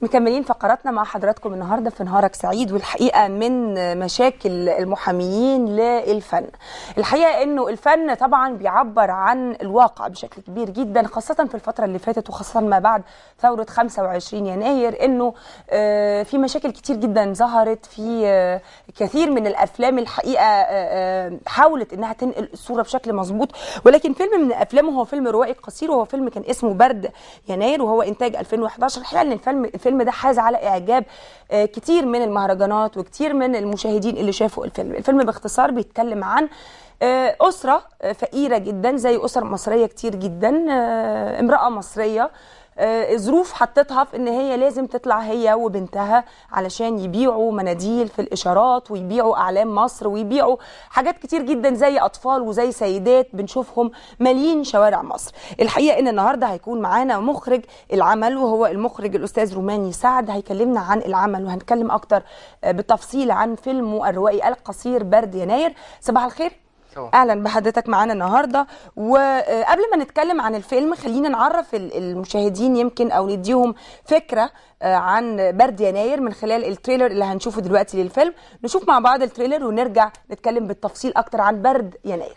مكملين فقراتنا مع حضراتكم النهارده في نهارك سعيد والحقيقه من مشاكل المحاميين للفن. الحقيقه انه الفن طبعا بيعبر عن الواقع بشكل كبير جدا خاصه في الفتره اللي فاتت وخاصه ما بعد ثوره 25 يناير انه آه، في مشاكل كتير جدا ظهرت في آه، كثير من الافلام الحقيقه آه، آه، حاولت انها تنقل الصوره بشكل مظبوط ولكن فيلم من افلامه هو فيلم روائي قصير وهو فيلم كان اسمه برد يناير وهو انتاج 2011 الحقيقه ان الفيلم الفيلم ده حاز على اعجاب آه، كتير من المهرجانات وكتير من المشاهدين اللي شافوا الفيلم الفيلم باختصار بيتكلم عن آه، أسرة آه، فقيرة جدا زي أسر مصرية كتير جدا آه، امرأة مصرية آه، ظروف حطتها في ان هي لازم تطلع هي وبنتها علشان يبيعوا مناديل في الاشارات ويبيعوا اعلام مصر ويبيعوا حاجات كتير جدا زي اطفال وزي سيدات بنشوفهم مالين شوارع مصر الحقيقه ان النهارده هيكون معانا مخرج العمل وهو المخرج الاستاذ روماني سعد هيكلمنا عن العمل وهنتكلم اكتر آه، بالتفصيل عن فيلمه الروائي القصير برد يناير صباح الخير صباح. اهلا بحضرتك معانا النهارده وقبل ما نتكلم عن الفيلم خلينا نعرف ال- المشاهدين يمكن او نديهم فكره آه، عن برد يناير من خلال التريلر اللي هنشوفه دلوقتي للفيلم نشوف مع بعض التريلر ونرجع نتكلم بالتفصيل اكتر عن برد يناير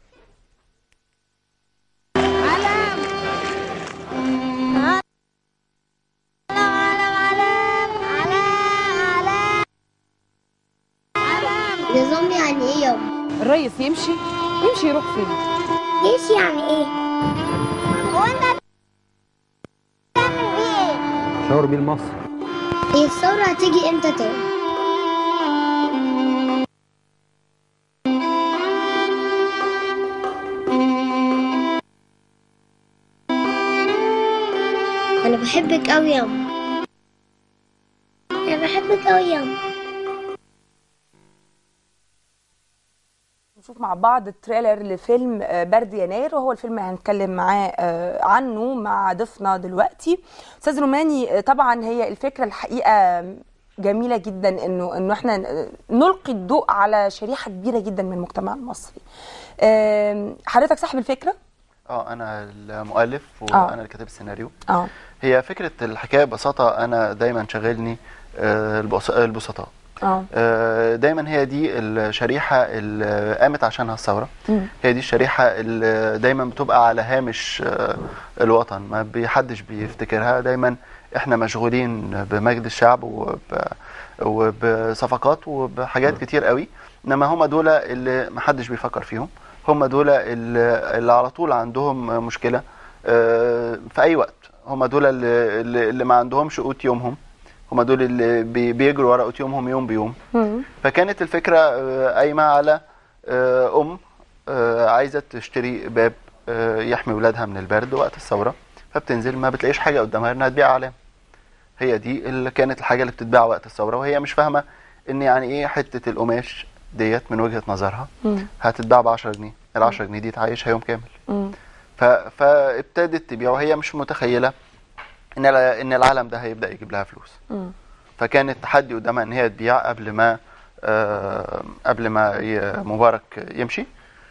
نظام يعني ايه يابا؟ الريس يمشي يمشي يروح فين ايش يعني ايه؟ هو انت بتعمل بيه ايه؟ شاور بيه لمصر هي الثورة هتيجي امتى تاني؟ انا بحبك اوي ياما انا بحبك اوي ياما نشوف مع بعض التريلر لفيلم آه، برد يناير وهو الفيلم اللي هنتكلم معاه آه، عنه مع ضيفنا دلوقتي استاذ روماني آه، طبعا هي الفكره الحقيقه جميله جدا انه انه احنا نلقي الضوء على شريحه كبيره جدا من المجتمع المصري آم، حضرتك صاحب الفكره اه انا المؤلف آه. وانا اللي كاتب السيناريو اه هي فكره الحكايه ببساطه انا دايما شاغلني آه، البس- البسطاء اه آه، دايما هي دي الشريحه اللي قامت عشانها الثوره مم. هي دي الشريحه اللي دايما بتبقى على هامش آه، الوطن ما بيحدش بيفتكرها دايما احنا مشغولين بمجد الشعب وب وبصفقات وبحاجات كتير قوي انما هم دول اللي محدش بيفكر فيهم هم دول اللي, اللي على طول عندهم مشكله آه، في اي وقت هم دول اللي, اللي اللي ما عندهمش قوت يومهم هم دول اللي بي- بيجروا ورا قوت يومهم يوم بيوم مم. فكانت الفكرة آه، قايمة على آه، أم آه، عايزة تشتري باب آه، يحمي ولادها من البرد وقت الثورة فبتنزل ما بتلاقيش حاجة قدامها إنها تبيع أعلام هي دي اللي كانت الحاجة اللي بتتباع وقت الثورة وهي مش فاهمة إن يعني إيه حتة القماش ديت من وجهة نظرها مم. هتتباع ب 10 جنيه ال 10 جنيه دي تعيشها يوم كامل مم. ف... فابتدت تبيع وهي مش متخيلة إن الع- إن العالم ده هيبدأ يجيب لها فلوس مم. فكان التحدي قدامها ان هي تبيع قبل ما آه، قبل ما ي- مبارك يمشي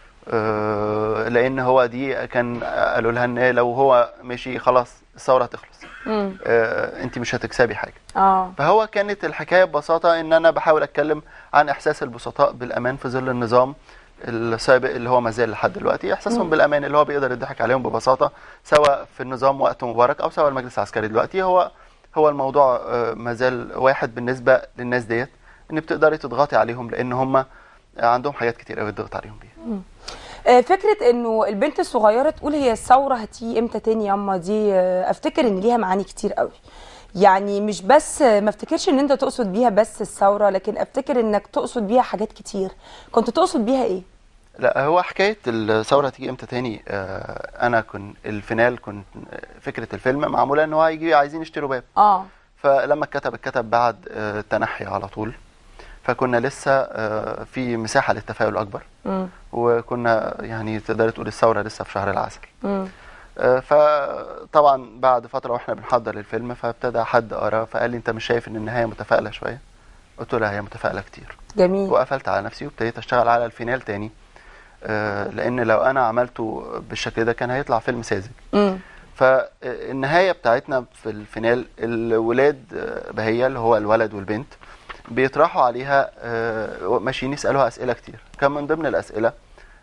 آه، لان هو دي كان قالوا لها ان لو هو مشي خلاص الثوره هتخلص مم. آه، انت مش هتكسبي حاجه اه فهو كانت الحكايه ببساطه ان انا بحاول اتكلم عن احساس البسطاء بالامان في ظل النظام السابق اللي هو ما زال لحد دلوقتي احساسهم بالامان اللي هو بيقدر يضحك عليهم ببساطه سواء في النظام وقت مبارك او سواء المجلس العسكري دلوقتي هو هو الموضوع آه، ما زال واحد بالنسبه للناس ديت ان بتقدري تضغطي عليهم لان هم عندهم حاجات كتير قوي تضغط عليهم بيها آه، فكره انه البنت الصغيره تقول هي الثوره هتيجي امتى تاني ياما دي آه، افتكر ان ليها معاني كتير قوي يعني مش بس آه، ما افتكرش ان انت تقصد بيها بس الثوره لكن افتكر انك تقصد بيها حاجات كتير كنت تقصد بيها ايه لا هو حكايه الثوره هتيجي امتى تاني آه، انا كنت الفينال كنت فكره الفيلم معموله ان هو هيجي عايزين يشتروا باب اه فلما اتكتب اتكتب بعد آه، التنحي على طول فكنا لسه آه، في مساحه للتفاؤل اكبر مم. وكنا يعني تقدر تقول الثوره لسه في شهر العسل مم. آه، فطبعا بعد فتره واحنا بنحضر الفيلم فابتدى حد قرا فقال لي انت مش شايف ان النهايه متفائله شويه قلت له لا هي متفائله كتير جميل وقفلت على نفسي وابتديت اشتغل على الفينال تاني آه، لان لو انا عملته بالشكل ده كان هيطلع فيلم ساذج مم. فالنهايه بتاعتنا في الفينال الولاد آه، بهيه اللي هو الولد والبنت بيطرحوا عليها آه، ماشيين يسالوها اسئله كتير كان من ضمن الاسئله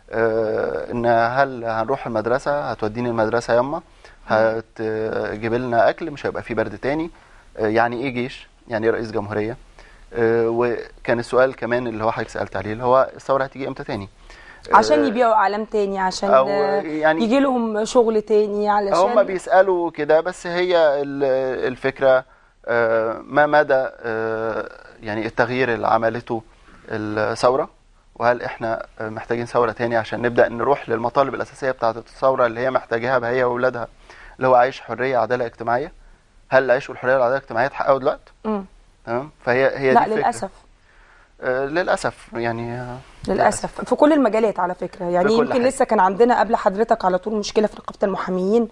آه، ان هل هنروح المدرسه هتوديني المدرسه ياما هتجيب لنا اكل مش هيبقى في برد تاني آه، يعني ايه جيش يعني ايه رئيس جمهوريه آه، وكان السؤال كمان اللي هو حضرتك سالت عليه اللي هو الثوره هتيجي امتى تاني عشان آه، يبيعوا اعلام تاني عشان أو آه، يعني- يجي لهم شغل تاني علشان هم بيسالوا كده بس هي ال- الفكره آه، ما مدى آه، يعني التغيير اللي عملته الثوره وهل احنا آه، محتاجين ثوره تاني عشان نبدا نروح للمطالب الاساسيه بتاعه الثوره اللي هي محتاجاها بهي واولادها اللي هو عيش حريه عداله اجتماعيه هل العيش والحريه والعداله الاجتماعيه اتحققوا دلوقتي مم. تمام فهي هي لا دي الفكرة. للاسف آه، للاسف يعني آه، للاسف في كل المجالات على فكره يعني في كل يمكن حاجة. لسه كان عندنا قبل حضرتك على طول مشكله في نقابه المحاميين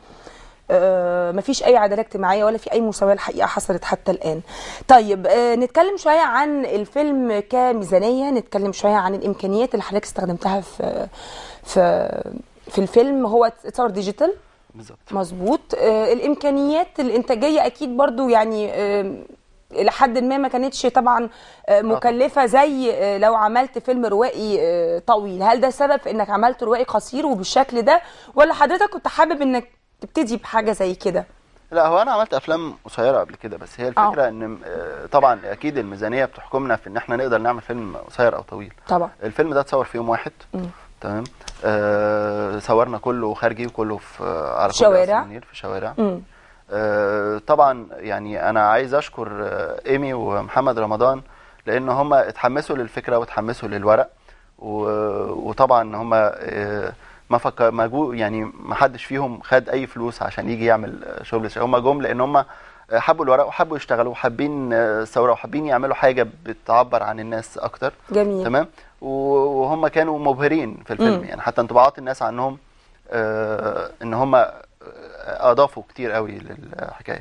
آه مفيش اي عداله اجتماعيه ولا في اي مساواه الحقيقه حصلت حتى الان طيب آه نتكلم شويه عن الفيلم كميزانيه نتكلم شويه عن الامكانيات اللي حضرتك استخدمتها في في في الفيلم هو اتصور ديجيتال بالظبط مظبوط آه الامكانيات الانتاجيه اكيد برضو يعني آه الى حد ما ما كانتش طبعا آه، مكلفه زي آه، لو عملت فيلم روائي آه، طويل هل ده سبب في انك عملت روائي قصير وبالشكل ده ولا حضرتك كنت حابب انك تبتدي بحاجه زي كده لا هو انا عملت افلام قصيره قبل كده بس هي الفكره ان آه، طبعا اكيد الميزانيه بتحكمنا في ان احنا نقدر نعمل فيلم قصير او طويل طبعا الفيلم ده اتصور في يوم واحد مم. تمام آه صورنا كله خارجي وكله في آه، على كل شوارع. قصر النيل في شوارع مم. آه طبعا يعني انا عايز اشكر آه ايمي ومحمد رمضان لان هم اتحمسوا للفكره واتحمسوا للورق و- وطبعا هم آه ما فكر ما جو يعني ما حدش فيهم خد اي فلوس عشان يجي يعمل آه، شغل هم جم لان هم حبوا الورق وحبوا يشتغلوا وحابين آه، الثوره وحابين يعملوا حاجه بتعبر عن الناس اكتر جميل تمام و- وهم كانوا مبهرين في الفيلم مم. يعني حتى انطباعات الناس عنهم آه ان هم آه، اضافوا كتير قوي للحكايه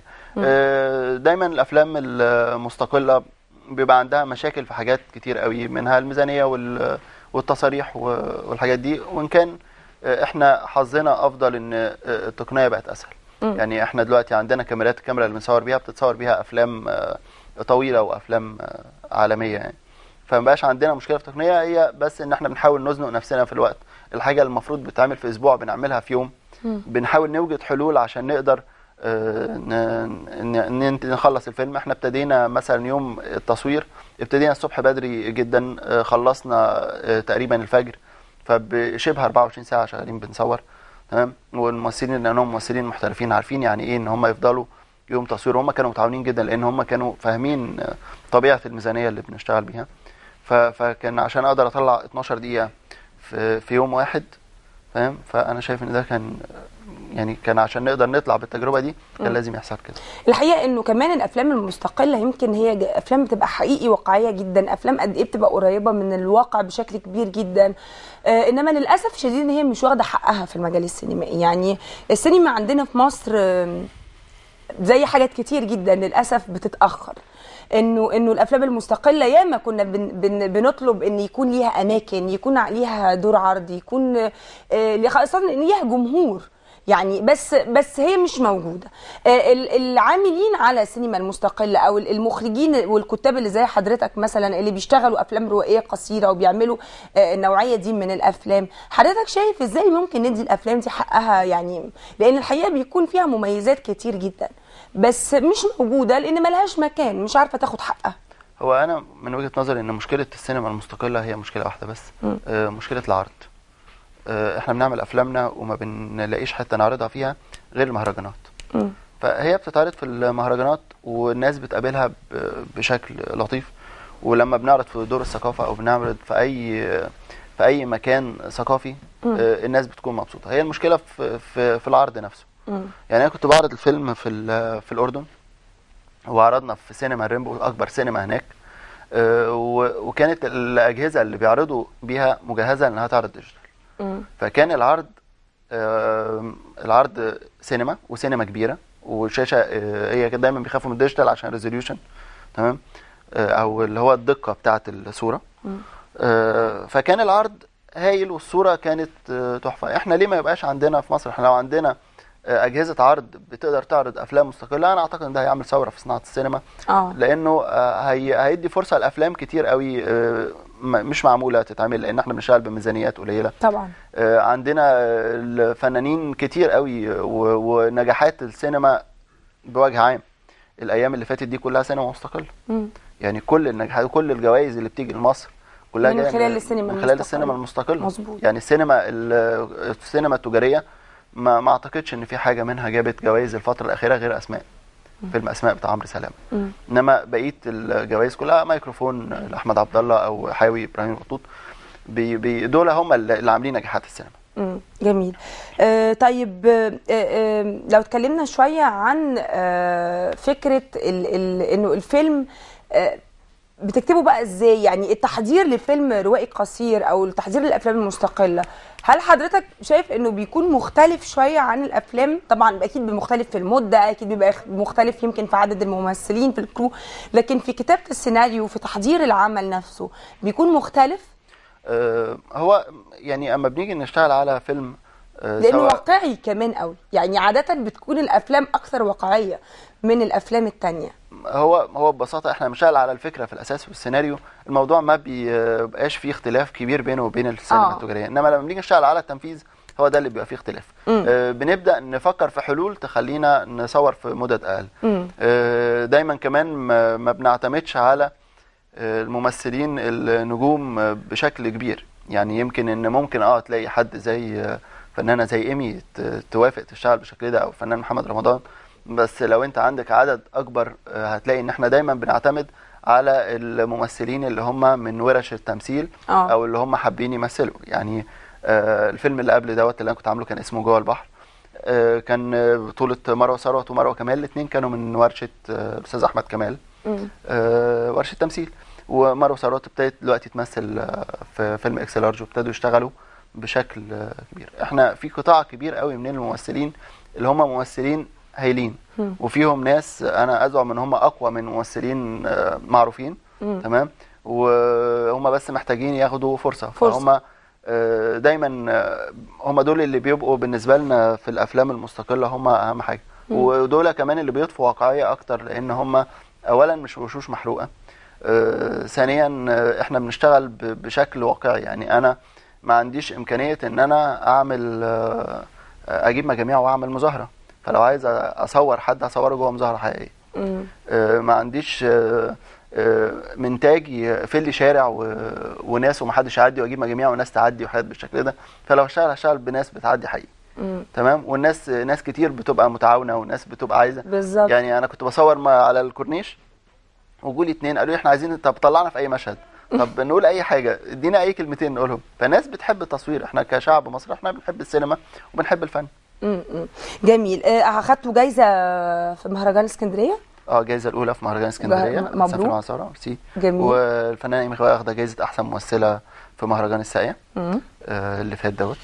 آه دايما الافلام المستقله بيبقى عندها مشاكل في حاجات كتير قوي منها الميزانيه وال- والتصاريح و- والحاجات دي وان كان آه، احنا حظنا افضل ان آه، التقنيه بقت اسهل مم. يعني احنا دلوقتي عندنا كاميرات الكاميرا اللي بنصور بيها بتصور بيها افلام آه، طويله وافلام آه، عالميه يعني فما بقاش عندنا مشكله في التقنيه هي بس ان احنا بنحاول نزنق نفسنا في الوقت الحاجه المفروض بتتعمل في اسبوع بنعملها في يوم مم. بنحاول نوجد حلول عشان نقدر آه، ن- ن- ن- نخلص الفيلم احنا ابتدينا مثلا يوم التصوير ابتدينا الصبح بدري جدا آه، خلصنا آه، تقريبا الفجر فبشبه 24 ساعه شغالين بنصور تمام والممثلين لانهم ممثلين محترفين عارفين يعني ايه ان هم يفضلوا يوم تصوير هم كانوا متعاونين جدا لان هم كانوا فاهمين آه، طبيعه الميزانيه اللي بنشتغل بيها ف- فكان عشان اقدر اطلع 12 دقيقه في في يوم واحد فاهم فانا شايف ان ده كان يعني كان عشان نقدر نطلع بالتجربه دي كان لازم يحصل كده الحقيقه انه كمان الافلام المستقله يمكن هي ج- افلام بتبقى حقيقي واقعيه جدا افلام قد ايه بتبقى قريبه من الواقع بشكل كبير جدا آه انما للاسف شديد ان هي مش واخده حقها في المجال السينمائي يعني السينما عندنا في مصر آم، زي حاجات كتير جدا للاسف بتتاخر انه انه الافلام المستقله ياما كنا بن بن بنطلب ان يكون ليها اماكن يكون ليها دور عرض يكون آه، خاصه ان ليها جمهور يعني بس بس هي مش موجوده آه، ال- العاملين على السينما المستقله او المخرجين والكتاب اللي زي حضرتك مثلا اللي بيشتغلوا افلام روائيه قصيره وبيعملوا آه، النوعيه دي من الافلام حضرتك شايف ازاي ممكن ندي الافلام دي حقها يعني لان الحقيقه بيكون فيها مميزات كتير جدا بس مش موجوده لان ملهاش مكان مش عارفه تاخد حقها هو انا من وجهه نظري ان مشكله السينما المستقله هي مشكله واحده بس مم. آه مشكله العرض آه احنا بنعمل افلامنا وما بنلاقيش حته نعرضها فيها غير المهرجانات مم. فهي بتتعرض في المهرجانات والناس بتقابلها ب- بشكل لطيف ولما بنعرض في دور الثقافه او بنعرض في اي في اي مكان ثقافي مم. آه، الناس بتكون مبسوطه هي المشكله في في, في العرض نفسه مم. يعني انا كنت بعرض الفيلم في ال- في الاردن وعرضنا في سينما ريمبو اكبر سينما هناك آه، و- وكانت الاجهزه اللي بيعرضوا بيها مجهزه انها تعرض ديجيتال مم. فكان العرض آه، العرض سينما وسينما كبيره وشاشه آه، هي كده دايما بيخافوا من الديجيتال عشان ريزوليوشن تمام آه، او اللي هو الدقه بتاعه الصوره مم. آه، فكان العرض هايل والصوره كانت آه، تحفه احنا ليه ما يبقاش عندنا في مصر احنا لو عندنا آه، اجهزه عرض بتقدر تعرض افلام مستقله انا اعتقد ان ده هيعمل ثوره في صناعه السينما اه لانه آه، هي هيدي فرصه لافلام كتير قوي آه، م- مش معموله تتعمل لان احنا بنشتغل بميزانيات قليله طبعا آه، عندنا آه، الفنانين كتير قوي آه، و- ونجاحات السينما بوجه عام الايام اللي فاتت دي كلها سينما مستقله مم. يعني كل النجاحات كل الجوائز اللي بتيجي لمصر كلها من جاية خلال السينما من خلال المستقلة. السينما المستقله مظبوط. يعني السينما ال- السينما التجاريه ما ما اعتقدش ان في حاجه منها جابت جوائز الفتره الاخيره غير اسماء فيلم اسماء بتاع عمرو سلامه مم. انما بقيه الجوائز كلها ميكروفون لاحمد عبد الله او حاوي ابراهيم بطوط بي بي دول هم اللي اللي عاملين نجاحات السينما مم. جميل آه طيب آه آه لو اتكلمنا شوية عن آه فكرة ال ال انه الفيلم آه بتكتبه بقى ازاي يعني التحضير لفيلم روائي قصير او التحضير للافلام المستقله هل حضرتك شايف انه بيكون مختلف شويه عن الافلام طبعا اكيد مختلف في المده اكيد بيبقى مختلف يمكن في عدد الممثلين في الكرو لكن في كتابه السيناريو في تحضير العمل نفسه بيكون مختلف آه، هو يعني اما بنيجي نشتغل على فيلم آه، لانه سواء واقعي كمان قوي يعني عاده بتكون الافلام اكثر واقعيه من الافلام التانية هو هو ببساطه احنا بنشتغل على الفكره في الاساس والسيناريو الموضوع ما بيبقاش فيه اختلاف كبير بينه وبين السينما آه. التجاريه انما لما بنيجي نشتغل على التنفيذ هو ده اللي بيبقى فيه اختلاف مم. آه، بنبدا نفكر في حلول تخلينا نصور في مدد اقل مم. آه، دايما كمان ما ما بنعتمدش على آه، الممثلين النجوم آه، بشكل كبير يعني يمكن ان ممكن اه تلاقي حد زي آه، فنانه زي ايمي ت- توافق تشتغل بالشكل ده او فنان محمد رمضان بس لو انت عندك عدد اكبر آه، هتلاقي ان احنا دايما بنعتمد على الممثلين اللي هم من ورش التمثيل آه. او اللي هم حابين يمثلوا يعني آه، الفيلم اللي قبل دوت اللي انا كنت عامله كان اسمه جوه البحر آه، كان آه، بطولة مروة ثروت ومروة كمال الاثنين كانوا من ورشة آه، الأستاذ أحمد كمال مم. آه، ورشة تمثيل ومروة ثروت ابتدت دلوقتي تمثل آه، في فيلم اكس لارج وابتدوا يشتغلوا بشكل آه، كبير احنا في قطاع كبير قوي من الممثلين اللي هم ممثلين هايلين مم. وفيهم ناس انا ازعم ان هم اقوى من ممثلين آه، معروفين مم. تمام وهم بس محتاجين ياخدوا فرصه, فرصة. فهم آه، دايما آه، هم دول اللي بيبقوا بالنسبه لنا في الافلام المستقله هم اهم حاجه ودول كمان اللي بيضفوا واقعيه اكتر لان هم اولا مش وشوش محروقه آه، ثانيا آه، احنا بنشتغل ب- بشكل واقعي يعني انا ما عنديش امكانيه ان انا اعمل آه، اجيب مجاميع واعمل مظاهره فلو عايز اصور حد اصوره جوه مظاهره حقيقيه مم. آه، ما عنديش آه، آه، منتاج يقفل لي شارع و- وناس ومحدش يعدي واجيب مجاميع وناس تعدي وحاجات بالشكل ده فلو هشتغل هشتغل بناس بتعدي حقيقي مم. تمام والناس ناس كتير بتبقى متعاونه وناس بتبقى عايزه بالظبط يعني انا كنت بصور ما على الكورنيش وجولي اتنين قالوا لي احنا عايزين طب طلعنا في اي مشهد طب نقول اي حاجه ادينا اي كلمتين نقولهم فناس بتحب التصوير احنا كشعب مصري احنا بنحب السينما وبنحب الفن مم. مم. جميل آه، اخدتوا جايزه في مهرجان اسكندريه اه الجائزه الاولى في مهرجان اسكندريه مبروك. أحسن فيلم على ثوره ميرسي جميل. والفنانه ايمي خوي واخده جائزه احسن ممثله في مهرجان الساقيه مم. آه اللي فات دوت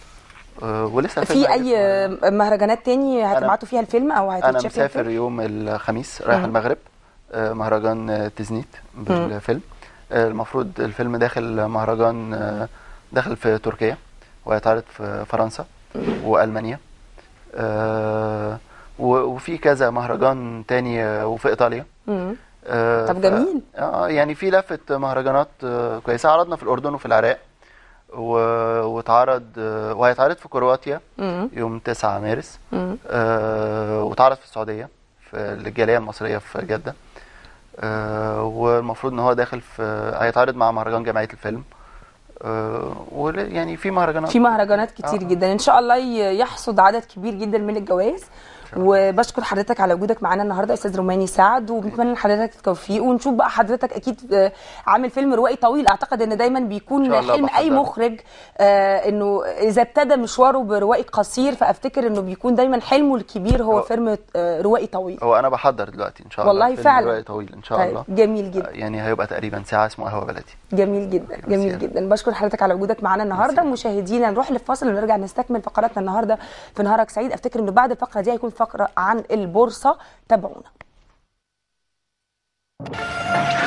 آه ولسه الفيلم في هيجي اي مهرجان. مهرجانات تاني هتبعتوا فيها الفيلم او انا هتتشاف فيها مسافر الفيلم؟ يوم الخميس رايح مم. المغرب آه، مهرجان آه، تزنيت بالفيلم آه، المفروض الفيلم داخل مهرجان آه، داخل في تركيا وهيتعرض في فرنسا والمانيا آه، و- وفي كذا مهرجان تاني آه، وفي ايطاليا مم. آه، طب ف- جميل. اه يعني في لفه مهرجانات آه، كويسه عرضنا في الاردن وفي العراق و- واتعرض آه، وهيتعرض في كرواتيا مم. يوم 9 مارس مم. آه، واتعرض في السعوديه في الجاليه المصريه في جده آه، والمفروض ان هو داخل في هيتعرض مع مهرجان جمعيه الفيلم آه، ول- يعني في مهرجانات في مهرجانات كتير آه. جدا ان شاء الله ي- يحصد عدد كبير جدا من الجوائز وبشكر حضرتك على وجودك معانا النهارده استاذ روماني سعد وبنتمنى لحضرتك التوفيق ونشوف بقى حضرتك اكيد آه، عامل فيلم روائي طويل اعتقد ان دايما إن بيكون شاء الله حلم اي بحضر. مخرج آه، انه اذا ابتدى مشواره بروائي قصير فافتكر انه بيكون دايما حلمه الكبير هو هو- فيلم آه، روائي طويل هو انا بحضر دلوقتي ان شاء الله والله فيلم فعلا. رواية طويل ان شاء طيب، الله جميل جدا آه، يعني هيبقى تقريبا ساعه اسمه قهوه بلدي جميل جدا جميل ميرسي. جدا بشكر حضرتك على وجودك معانا النهارده مشاهدينا نروح للفاصل ونرجع نستكمل فقراتنا النهارده في نهارك سعيد افتكر انه بعد الفقره دي هيكون فقره عن البورصه تابعونا